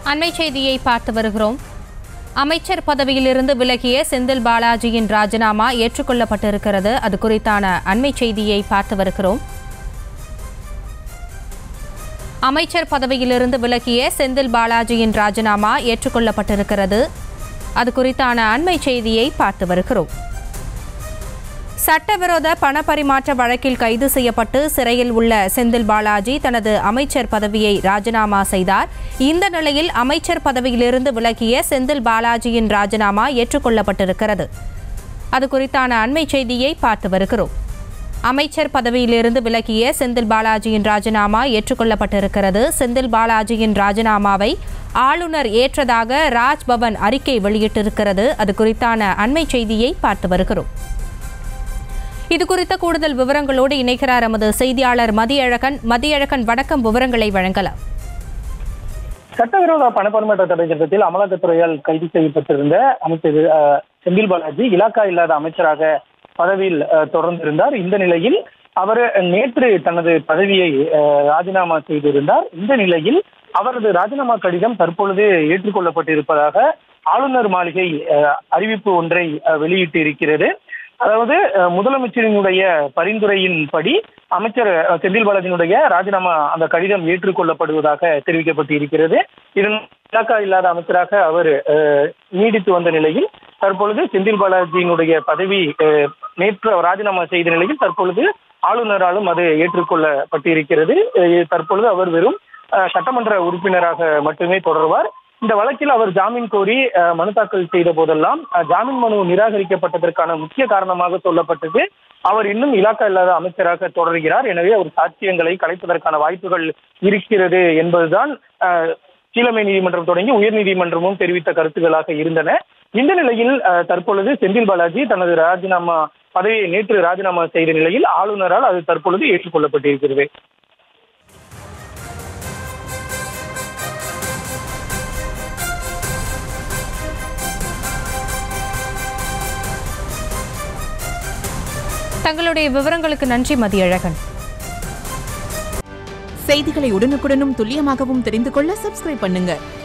அண்மை செய்தியை பார்த்து வருகிறோம் அமைச்சர் பதவியிலிருந்து விலகிய செந்தில் பாலாஜியின் ராஜினாமா ஏற்றுக்கொள்ளப்பட்டிருக்கிறது அது குறித்தான அண்மை செய்தியை பார்த்து வருகிறோம் அமைச்சர் பதவியிலிருந்து விலகிய செந்தில் பாலாஜியின் ராஜினாமா ஏற்றுக்கொள்ளப்பட்டிருக்கிறது அது குறித்தான அண்மை செய்தியை பார்த்து வருகிறோம் சட்டவிரோத பணப்பரிமாற்ற வழக்கில் கைது செய்யப்பட்டு சிறையில் உள்ள செந்தில் பாலாஜி தனது அமைச்சர் பதவியை ராஜினாமா செய்தார் இந்த நிலையில் அமைச்சர் பதவியிலிருந்து விலகிய செந்தில் பாலாஜியின் ராஜினாமா ஏற்றுக்கொள்ளப்பட்டிருக்கிறது அது குறித்தான அண்மை செய்தியை பார்த்து வருகிறோம் அமைச்சர் பதவியிலிருந்து விலகிய செந்தில் பாலாஜியின் ராஜினாமா ஏற்றுக்கொள்ளப்பட்டிருக்கிறது செந்தில் பாலாஜியின் ராஜினாமாவை ஆளுநர் ஏற்றதாக ராஜ்பவன் அறிக்கை வெளியிட்டிருக்கிறது அது குறித்தான அண்மை செய்தியை பார்த்து வருகிறோம் இது குறித்த கூடுதல் விவரங்களோடு இணைகிறார் எமது செய்தியாளர் மதியழகன் மதியழகன் வணக்கம் விவரங்களை வழங்கலாம் சட்டவிரோத பணப்பரிமாற்ற தடை சட்டத்தில் அமலாக்கத்துறையால் கைது செய்யப்பட்டிருந்த அமைச்சர் அஹ், செந்தில் பாலாஜி இலாக்கா இல்லாத அமைச்சராக பதவியில் அஹ், தொடர்ந்திருந்தார் இந்த நிலையில் அவர் நேற்று தனது பதவியை அஹ், ராஜினாமா செய்திருந்தார் இந்த நிலையில் அவரது ராஜினாமா கடிதம் தற்பொழுது ஏற்றுக்கொள்ளப்பட்டிருப்பதாக ஆளுநர் மாளிகை அஹ், அறிவிப்பு ஒன்றை அஹ், வெளியிட்டு இருக்கிறது அதாவது அஹ், முதலமைச்சரினுடைய பரிந்துரையின்படி அமைச்சர் அஹ், செந்தில் பாலாஜியினுடைய ராஜினாமா அந்த கடிதம் ஏற்றுக்கொள்ளப்படுவதாக தெரிவிக்கப்பட்டு இருக்கிறது இதன் இலாக்கா இல்லாத அமைச்சராக அவர் அஹ், நீடித்து வந்த நிலையில் தற்பொழுது செந்தில் பாலாஜியினுடைய பதவி அஹ், நேற்று அவர் ராஜினாமா செய்த நிலையில் தற்பொழுது ஆளுநராலும் அது ஏற்றுக்கொள்ளப்பட்டிருக்கிறது அஹ், தற்பொழுது அவர் வெறும் அஹ், சட்டமன்ற உறுப்பினராக மட்டுமே தொடர்வார் இந்த வழக்கில் அவர் ஜாமீன் கோரி அஹ், மனு தாக்கல் செய்த போதெல்லாம் அஹ், ஜாமீன் மனு நிராகரிக்கப்பட்டதற்கான முக்கிய காரணமாக சொல்லப்பட்டது அவர் இன்னும் இலாக்கா இல்லாத அமைச்சராக தொடர்கிறார் எனவே அவர் சாட்சியங்களை கலைப்பதற்கான வாய்ப்புகள் இருக்கிறது என்பதுதான் அஹ், கீழமை நீதிமன்றம் தொடங்கி உயர்நீதிமன்றமும் தெரிவித்த கருத்துக்களாக இருந்தன இந்த நிலையில் அஹ், தற்பொழுது செந்தில் பாலாஜி தனது ராஜினாமா பதவியை நேற்று ராஜினாமா செய்த நிலையில் ஆளுநரால் அது தற்பொழுது ஏற்றுக்கொள்ளப்பட்டிருக்கிறது தங்களுடைய விவரங்களுக்கு நன்றி மதியழகன் செய்திகளை உடனுக்குடனும் துல்லியமாகவும் தெரிந்து கொள்ள சப்ஸ்கிரைப் பண்ணுங்க